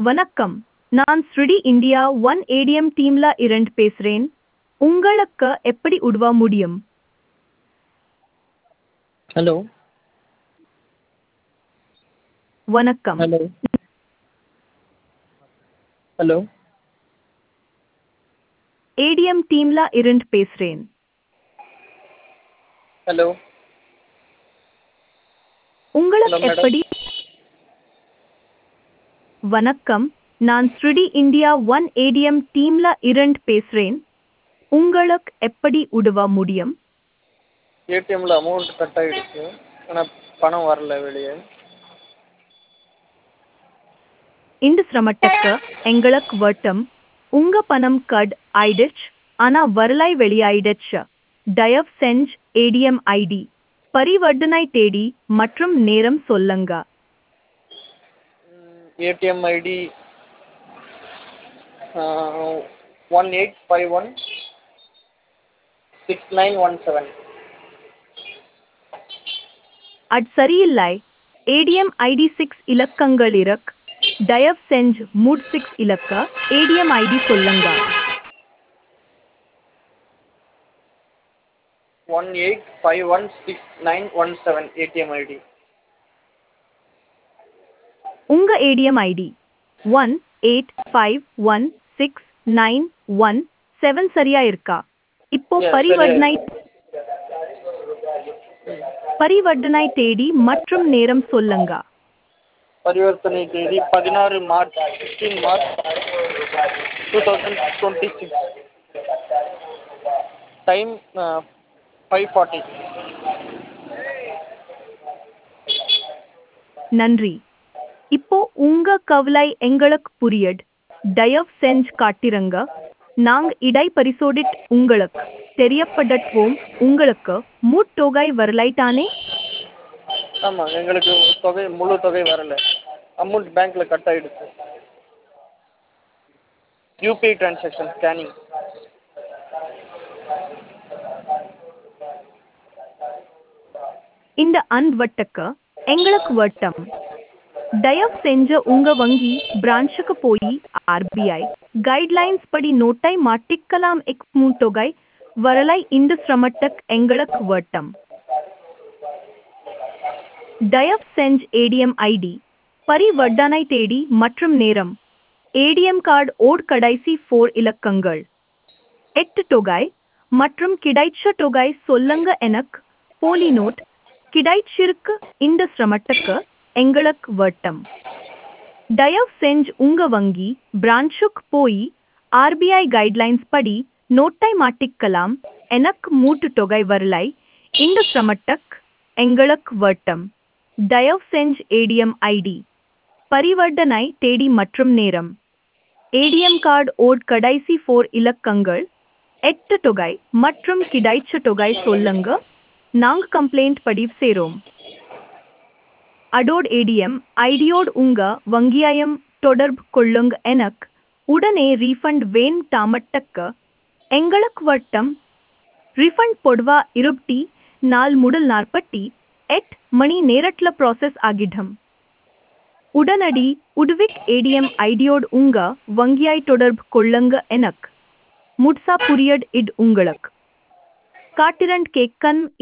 வணக்கம் நான் ஸ்ருடி இந்தியா ஒன் ஏடிஎம் டீம்ல இருந்து பேசுறேன் உங்களுக்கு எப்படி உதவ முடியும் ஹலோ வணக்கம் ஹலோ ஹலோ ஏடிஎம் டீம்ல இருந்து பேசுறேன் ஹலோ உங்களுக்கு Hello, madam. எப்படி வணக்கம் நான் ஸ்ருடி இந்தியா ஒன் ஏடிஎம் டீம்ல இருந்து பேசுறேன் உங்களுக்கு எப்படி உதவ முடியும் ஏடிஎம்மில் அமௌண்ட் கட் ஆகிடுச்சு ஆனால் பணம் வரல வெளியே இந்த சிரமத்துக்கு எங்களுக்கு வட்டம் உங்க பணம் கட் ஆயிடுச்சு ஆனா வரலை வெளியாயிடுச்சு தயவு செஞ்சு ஏடிஎம் ஐடி பரிவர்த்தனை தேதி மற்றும் நேரம் சொல்லுங்க ATM ID one eight five one six nine one seven அது சரியில்லை ஏடிஎம் ஐடி சிக்ஸ் இலக்கங்கள் இருக்கு தயவு செஞ்சு மூட் சிக்ஸ் இலக்க ஏடிஎம் ஐடி சொல்லுங்க one eight five one six nine one seven ATM ID உங்க ATM ID one eight five one six nine one seven சரியா இருக்கா இப்போ Yeah, பரிவர்த்தனை பரிவர்த்தனை தேதி மற்றும் நேரம் சொல்லுங்க பரிவர்த்தனை தேதி பதினாறு March sixteen March two thousand twenty six time five forty நன்றி இப்போ உங்க கவலை எங்களுக்கு புரியட் தயவு செஞ்சு காட்டிருங்க நாங்க இடை பரிசோடிட் உங்களுக்கு தெரியப்படட்வோம் உங்களுக்கு முட்டொகை வரலைட்டானே ஆமாம் எங்களுக்கு தொகை முழு தொகை வரல அமௌண்ட் பேங்க்கில் கட் ஆகிடுச்சு யூபிஐ டிரான்சாக்ஷன் ஸ்கேனிங் இந்த அன்வட்டக்கு எங்களுக்கு வட்டம் தயவு செஞ்சு உங்க வங்கி பிரான்ச்சுக்கு போய் ஆர்பிஐ கைட்லைன்ஸ் படி நோட்டை மாட்டிக்கலாம் எக் தொகை வரலை இந்த சிரமட்டக் எங்களுக்கு வட்டம் தயவு செஞ்சு ஏடிஎம் ஐடி பரிவர்த்தனை தேதி மற்றும் நேரம் ஏடிஎம் கார்டு ஓட் கடைசி ஃபோர் இலக்கங்கள் எட்டு தொகை மற்றும் கிடைச்ச தொகை சொல்லுங்க எனக்கு போலி நோட் கிடைச்சிருக்கு இந்த சிரமத்துக்கு எங்களுக்கு வட்டம் தயவு செஞ்சு உங்க வங்கி பிரான்ச்சுக்கு போய் ஆர்பிஐ கைட்லைன்ஸ் படி நோட்டை மாட்டிக்கலாம் எனக்கு மூட்டு தொகை வரலை இந்த சிரமத்துக்கு எங்களுக்கு வட்டம் தயவு செஞ்சு ஏடிஎம் ஐடி பரிவர்த்தனை தேதி மற்றும் நேரம் ஏடிஎம் கார்டு ஓட் கடைசி ஃபோர் இலக்கங்கள் எட்டு தொகை மற்றும் கிடைச்ச தொகை சொல்லுங்க நாங்க கம்ப்ளைண்ட் பதிவு செய்றோம் அடோட் ஏடிஎம் ஐடியோடு உங்க வங்கியாயம் தொடர்பு கொள்ளுங்க எனக்கு உடனே ரீஃபண்ட் வேன் தாமட்டக்க எங்களுக்கு வட்டம் ரிஃபண்ட் பொடுவா இருபத்தி நாள் முதல் நாற்பத்தி எட் மணி நேரட்ல ப்ராசஸ் ஆகிடும் உடனடி உட்விக் ஏடிஎம் ஐடியோடு உங்க வங்கியாய் தொடர்பு கொள்ளுங்க எனக்கு முட்சா புரியட் இட் உங்களுக்கு காட்டிரண்ட் கேக்கன்